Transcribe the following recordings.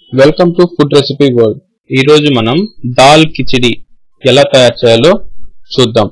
welcome to food recipe world ఈ రోజు మనం దాల్ కిచిడి ఎలా తయారు చేయాలో చూద్దాం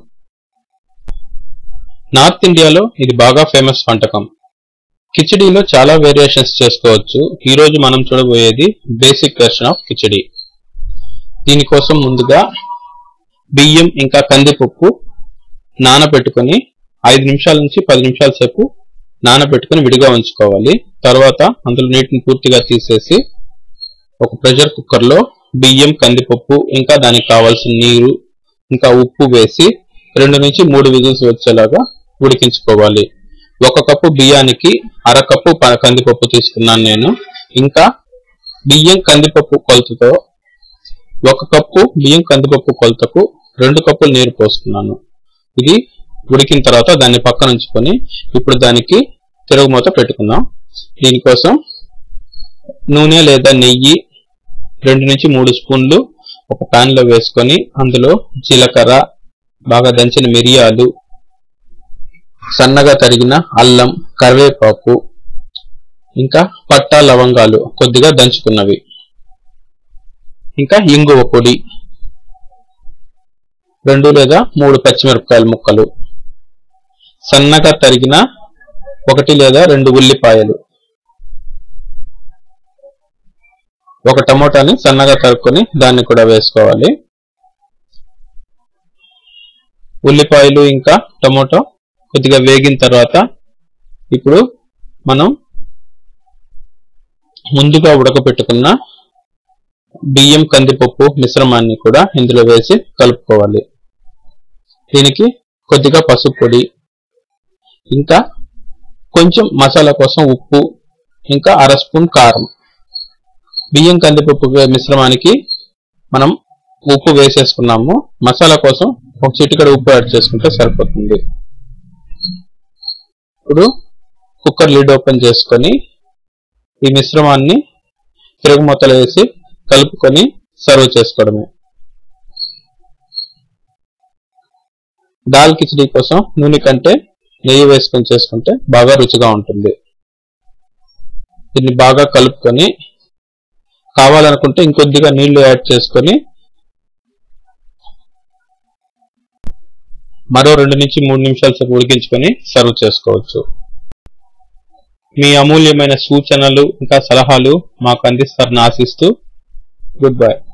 నార్త్ ఇండియాలో ఇది బాగా ఫేమస్ వంటకం కిచిడీలో చాలా వేరియేషన్స్ చేసుకోవచ్చు ఈ రోజు మనం చూడబోయేది బేసిక్ వెర్షన్ ఆఫ్ కిచిడి దీనికోసం ముందుగా బియ్యం ఇంకా కందిపప్పు నానబెట్టుకొని ఐదు నిమిషాల నుంచి పది నిమిషాల సేపు నానబెట్టుకొని విడిగా ఉంచుకోవాలి తర్వాత అందులో నీటిని పూర్తిగా తీసేసి ఒక ప్రెషర్ కుక్కర్ లో బియ్యం కందిపప్పు ఇంకా దానికి కావాల్సిన నీరు ఇంకా ఉప్పు వేసి రెండు నుంచి మూడు విజిల్స్ వచ్చేలాగా ఉడికించుకోవాలి ఒక కప్పు బియ్యానికి అర కప్పు ప- కందిపప్పు తీసుకున్నాను నేను ఇంకా బియ్యం కందిపప్పు కొలతతో ఒక కప్పు బియ్యం కందిపప్పు కొలతకు రెండు కప్పులు నీరు పోసుకున్నాను ఇది ఉడికిన తర్వాత దాన్ని పక్కన ఉంచుకొని ఇప్పుడు దానికి తిరుగుమూత పెట్టుకుందాం దీనికోసం నూనె లేదా నెయ్యి రెండు నుంచి మూడు స్పూన్లు ఒక పాన్ లో వేసుకొని అందులో జీలకర్ర బాగా దంచిన మిరియాలు సన్నగా తరిగిన అల్లం కరివేపాకు ఇంకా పట్టా లవంగాలు కొద్దిగా దంచుకున్నవి ఇంకా ఇంగువ పొడి రెండు లేదా మూడు పచ్చిమిరపకాయల ముక్కలు సన్నగా తరిగిన ఒకటి లేదా రెండు ఉల్లిపాయలు ఒక టమోటాని సన్నగా తరుక్కొని దాన్ని కూడా వేసుకోవాలి ఉల్లిపాయలు ఇంకా టమోటో కొద్దిగా వేగిన తర్వాత ఇప్పుడు మనం ముందుగా ఉడకపెట్టుకున్న బియ్యం కందిపప్పు మిశ్రమాన్ని కూడా ఇందులో వేసి కలుపుకోవాలి దీనికి కొద్దిగా పసుపు పొడి ఇంకా కొంచెం మసాలా కోసం ఉప్పు ఇంకా అర స్పూన్ కారం బియ్యం కందిపప్పు వే- మిశ్రమానికి మనం ఉప్పు వేసేసుకున్నాము మసాలా కోసం ఒక చిటికెడు ఉప్పు యాడ్ చేసుకుంటే సరిపోతుంది ఇప్పుడు కుక్కర్ లిడ్ ఓపెన్ చేసుకొని ఈ మిశ్రమాన్ని తిరుగుమూతలు వేసి కలుపుకొని సర్వ్ చేసుకోవడమే దాల్ కిచడీ కోసం నూనె కంటే నెయ్యి వేసుకొని చేసుకుంటే బాగా రుచిగా ఉంటుంది దీన్ని బాగా కలుపుకొని కావాలనుకుంటే ఇంకొద్దిగా నీళ్లు యాడ్ చేసుకొని మరో రెండు నుంచి మూడు నిమిషాల సేపు ఉడికించుకొని సర్వ్ చేసుకోవచ్చు మీ అమూల్యమైన సూచనలు ఇంకా సలహాలు మాకు అందిస్తారని ఆశిస్తూ గుడ్ బై